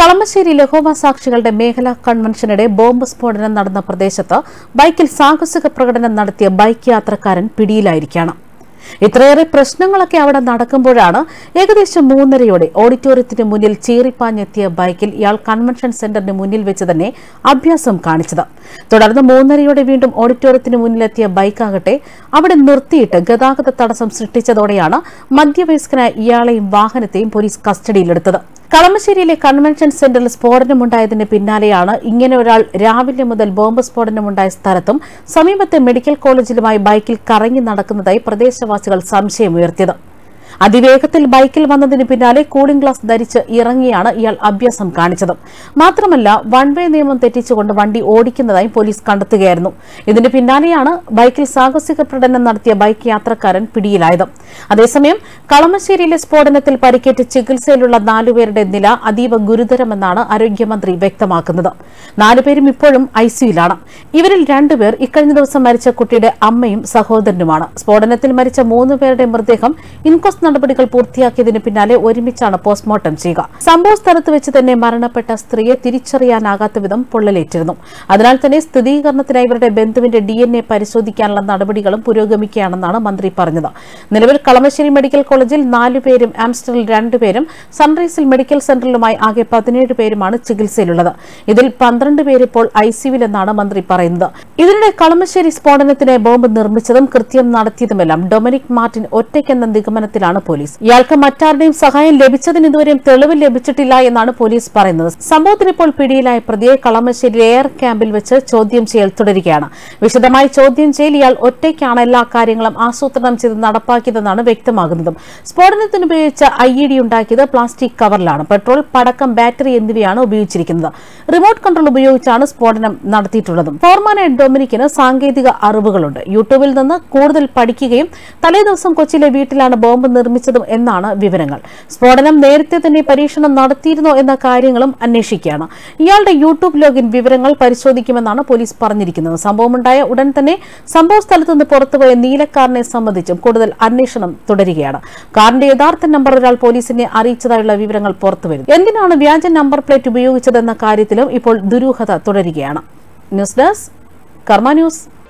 കളമശ്ശേരി ലഹോവ സാക്ഷികളുടെ മേഖലാ കൺവെൻഷനിടെ ബോംബ് സ്ഫോടനം നടന്ന പ്രദേശത്ത് ബൈക്കിൽ സാഹസിക പ്രകടനം നടത്തിയ ബൈക്ക് യാത്രക്കാരൻ പിടിയിലായിരിക്കുകയാണ് ഇത്രയേറെ പ്രശ്നങ്ങളൊക്കെ അവിടെ നടക്കുമ്പോഴാണ് ഏകദേശം മൂന്നരയോടെ ഓഡിറ്റോറിയത്തിന് മുന്നിൽ ചീറിപ്പാഞ്ഞെത്തിയ ബൈക്കിൽ ഇയാൾ കൺവെൻഷൻ സെന്ററിന് മുന്നിൽ വെച്ച് തന്നെ അഭ്യാസം കാണിച്ചത് തുടർന്ന് മൂന്നരയോടെ വീണ്ടും ഓഡിറ്റോറിയത്തിന് മുന്നിലെത്തിയ ബൈക്കാകട്ടെ അവിടെ നിർത്തിയിട്ട് ഗതാഗത തടസ്സം സൃഷ്ടിച്ചതോടെയാണ് മധ്യവയസ്കനായ ഇയാളെയും വാഹനത്തെയും പോലീസ് കസ്റ്റഡിയിലെടുത്തത് കളമശ്ശേരിയിലെ കൺവെൻഷൻ സെന്ററിൽ സ്ഫോടനമുണ്ടായതിന് പിന്നാലെയാണ് ഇങ്ങനെ ഒരാൾ രാവിലെ മുതൽ ബോംബ് സ്ഫോടനമുണ്ടായ സ്ഥലത്തും സമീപത്തെ മെഡിക്കൽ കോളേജിലുമായി ബൈക്കിൽ കറങ്ങി നടക്കുന്നതായി പ്രദേശവാസികൾ സംശയമുയർത്തിയത് അതിവേഗത്തിൽ ബൈക്കിൽ വന്നതിന് പിന്നാലെ കൂളിംഗ് ഗ്ലാസ് ധരിച്ച് ഇറങ്ങിയാണ് ഇയാൾ അഭ്യാസം കാണിച്ചത് മാത്രമല്ല വൺ വേ നിയമം തെറ്റിച്ചുകൊണ്ട് വണ്ടി ഓടിക്കുന്നതായി പോലീസ് കണ്ടെത്തുകയായിരുന്നു ഇതിന് പിന്നാലെയാണ് ബൈക്കിൽ സാഹസിക പ്രകടനം നടത്തിയ ബൈക്ക് യാത്രക്കാരൻ പിടിയിലായത് അതേസമയം കളമശ്ശേരിയിലെ സ്ഫോടനത്തിൽ പരിക്കേറ്റ് ചികിത്സയിലുള്ള നാലുപേരുടെ നില അതീവ ഗുരുതരമെന്നാണ് ആരോഗ്യമന്ത്രി വ്യക്തമാക്കുന്നത് നാലുപേരും ഇപ്പോഴും ഐസിയുലാണ് ഇവരിൽ രണ്ടുപേർ ഇക്കഴിഞ്ഞ ദിവസം മരിച്ച കുട്ടിയുടെ അമ്മയും സഹോദരനുമാണ് സ്ഫോടനത്തിൽ മരിച്ച മൂന്ന് പേരുടെ മൃതദേഹം ഇൻക്വസ്റ്റ് നടപടികൾ പൂർത്തിയാക്കിയതിന് പിന്നാലെ ഒരുമിച്ചാണ് പോസ്റ്റ്മോർട്ടം ചെയ്യുക സംഭവ സ്ഥലത്ത് വെച്ച് തന്നെ മരണപ്പെട്ട സ്ത്രീയെ തിരിച്ചറിയാനാകാത്ത വിധം പൊള്ളലേറ്റിരുന്നു അതിനാൽ തന്നെ സ്ഥിരീകരണത്തിനായി ഇവരുടെ ബന്ധുവിന്റെ ഡി എൻ എ പരിശോധിക്കാനുള്ള നടപടികളും പുരോഗമിക്കുകയാണെന്നാണ് മന്ത്രി പറഞ്ഞത് നിലവിൽ കളമശ്ശേരി മെഡിക്കൽ കോളേജിൽ നാലുപേരും ആംസ്റ്ററിൽ രണ്ടുപേരും സൺറൈസിൽ മെഡിക്കൽ സെന്ററിലുമായി ആകെ പതിനേഴ് പേരുമാണ് ചികിത്സയിലുള്ളത് ഇതിൽ പന്ത്രണ്ട് പേര് ഇപ്പോൾ ഐസിയുവിലെന്നാണ് മന്ത്രി പറയുന്നത് ഇതിനിടെ കളമശ്ശേരി സ്ഫോടനത്തിന് ബോംബ് നിർമ്മിച്ചതും കൃത്യം നടത്തിയതുമെല്ലാം ഡൊമിനിക് മാർട്ടിൻ ഒറ്റയ്ക്കെന്ന നിഗമനത്തിലാണ് പോലീസ് ഇയാൾക്ക് മറ്റാരുടെയും സഹായം ലഭിച്ചതിന് ഇതുവരെയും തെളിവ് ലഭിച്ചിട്ടില്ല എന്നാണ് പോലീസ് പറയുന്നത് സംഭവത്തിൽ ഇപ്പോൾ പിടിയിലായ പ്രതിയെ കളമശ്ശേരി എയർ ക്യാമ്പിൽ വെച്ച് ചോദ്യം ചെയ്യൽ തുടരുകയാണ് വിശദമായി ചോദ്യം ചെയ്യൽ ഇയാൾ ഒറ്റയ്ക്കാണ് എല്ലാ കാര്യങ്ങളും ആസൂത്രണം ചെയ്ത് നടപ്പാക്കിയതെന്നാണ് വ്യക്തമാകുന്നതും സ്ഫോടനത്തിന് ഉപയോഗിച്ച ഐ ഇ ഡി ഉണ്ടാക്കിയത് പ്ലാസ്റ്റിക് കവറിലാണ് പെട്രോൾ പടക്കം ബാറ്ററി എന്നിവയാണ് ഉപയോഗിച്ചിരിക്കുന്നത് റിമോട്ട് കൺട്രോൾ ഉപയോഗിച്ചാണ് സ്ഫോടനം നടത്തിയിട്ടുള്ളതും ഫോർമാനായ ഡൊമിനിക്കിന് സാങ്കേതിക അറിവുകളുണ്ട് യൂട്യൂബിൽ നിന്ന് കൂടുതൽ പഠിക്കുകയും തലേദിവസം കൊച്ചിയിലെ വീട്ടിലാണ് ബോംബ് നിർമ്മിച്ചതും എന്നാണ് വിവരങ്ങൾ സ്ഫോടനം നേരത്തെ തന്നെ പരീക്ഷണം നടത്തിയിരുന്നോ എന്ന കാര്യങ്ങളും അന്വേഷിക്കുകയാണ് ഇയാളുടെ യൂട്യൂബ് ലോഗിൻ വിവരങ്ങൾ പരിശോധിക്കുമെന്നാണ് പോലീസ് പറഞ്ഞിരിക്കുന്നത് സംഭവമുണ്ടായ ഉടൻ തന്നെ സംഭവ സ്ഥലത്ത് നിന്ന് പുറത്തുപോയ നീലക്കാരനെ സംബന്ധിച്ചും കൂടുതൽ അന്വേഷണം തുടരുകയാണ് കാറിന്റെ യഥാർത്ഥ നമ്പർ ഒരാൾ പോലീസിനെ അറിയിച്ചതായുള്ള വിവരങ്ങൾ പുറത്തുവരും എന്തിനാണ് വ്യാജ നമ്പർ പ്ലേറ്റ് ഉപയോഗിച്ചതെന്ന കാര്യത്തിലും ഇപ്പോൾ ദുരൂഹത തുടരുകയാണ് ന്യൂസ് ഡെസ്ക് കർമ്മ ന്യൂസ്